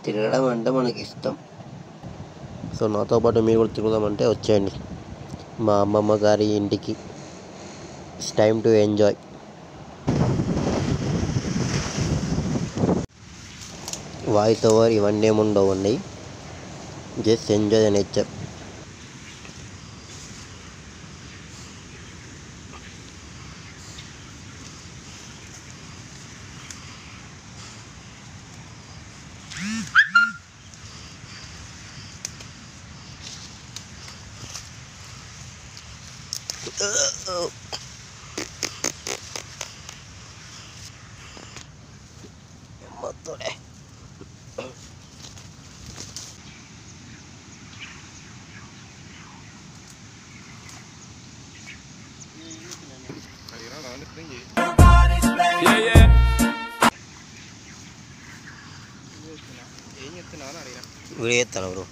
తిరగడం అంటే మనకి ఇష్టం సో నాతో పాటు మీరు కూడా తిరుగుదామంటే వచ్చేయండి మా అమ్మమ్మ గారి ఇంటికి it's time to enjoy voice over ఇవన్నీ ఏముండవండి జస్ట్ ఎంజాయ్ ద నేచర్ మొత్తడే Yeah, yeah. ఏం చెప్తున్నావు అని అడిగిన వీడియో చేస్తాను బ్రో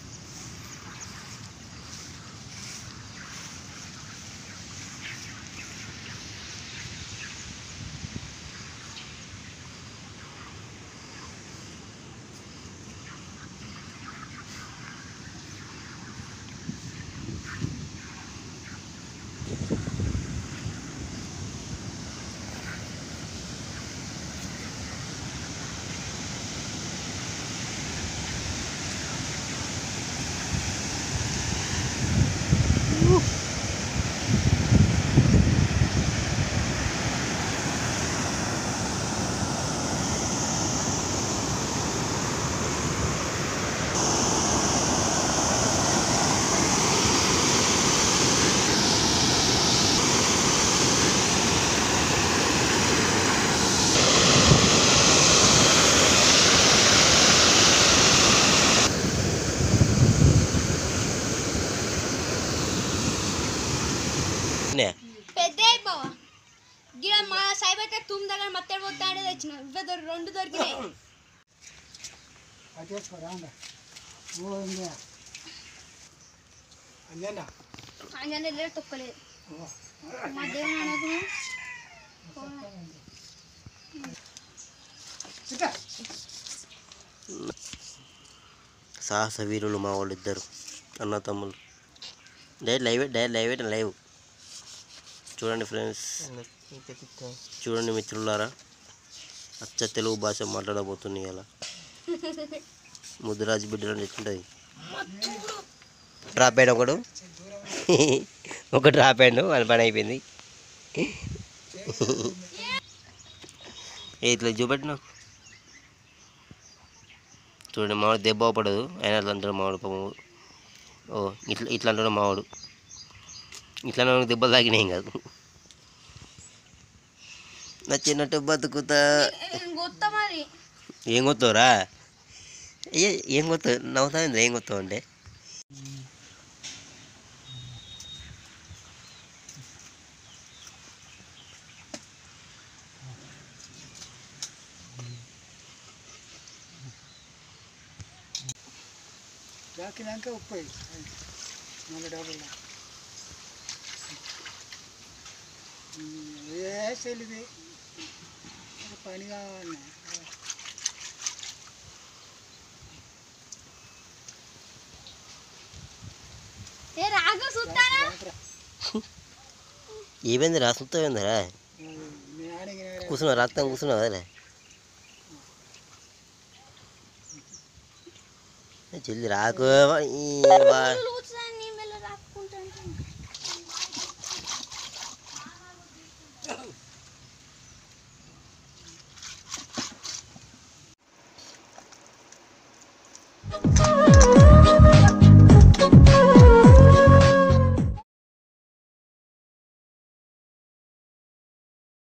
నే పెద్ద బావ గిడ మా సైబర్ కా తుమ్ దగ్గర మత్తడి పోతాడే తెచ్చిన ఇవ్వ దొరి రెండు దొరికినాయి అంజనా అంజనే లేదు తొక్కలేదు మా దేవుని అనకు సాహస వీరులు మా వాళ్ళు ఇద్దరు అన్న తమ్ముళ్ళు డైరెక్ట్ లైవ్ డైరెక్ట్ లైవ్ అయితే లైవ్ చూడండి ఫ్రెండ్స్ చూడండి మిత్రులారా అచ్చ తెలుగు భాష మాట్లాడబోతుంది ఇలా ముద్దురాజు బిడ్డలు ఎట్లుంటుంది డ్రాప్ అయ్యాడు ఒకడు ఒక డ్రాప్ అయ్యాడు వాళ్ళ పని అయిపోయింది ఏ ఇట్లా చూపెట్టు నాకు చూడండి మావాడు దెబ్బ పడదు అయినా అట్లా అంటాడు మావాడు పాపం ఓ ఇట్లా ఇట్లా అంటాడు మావాడు ఇట్లా నాకు దెబ్బలు తాగినాయి కాదు నా చిన్నట్టు బతుకుతా గొత్త మరి ఏం కొత్తవురా అయ్యే ఏం కొత్త నవ్వుతా ఏం కొత్తావు అంటే జాకినాక ఉప్పు వేయి. మళ్ళీ డబ్బులు ఏ చెల్లిది పని కావాలి ఏ రాగు చూస్తానా ఏమైంది రా సుత్తమైందిరా మీ ఆడికి కూర్చున్నావు రక్తం కూర్చున్నావు అదే జల్ది రాకు ఈ వా-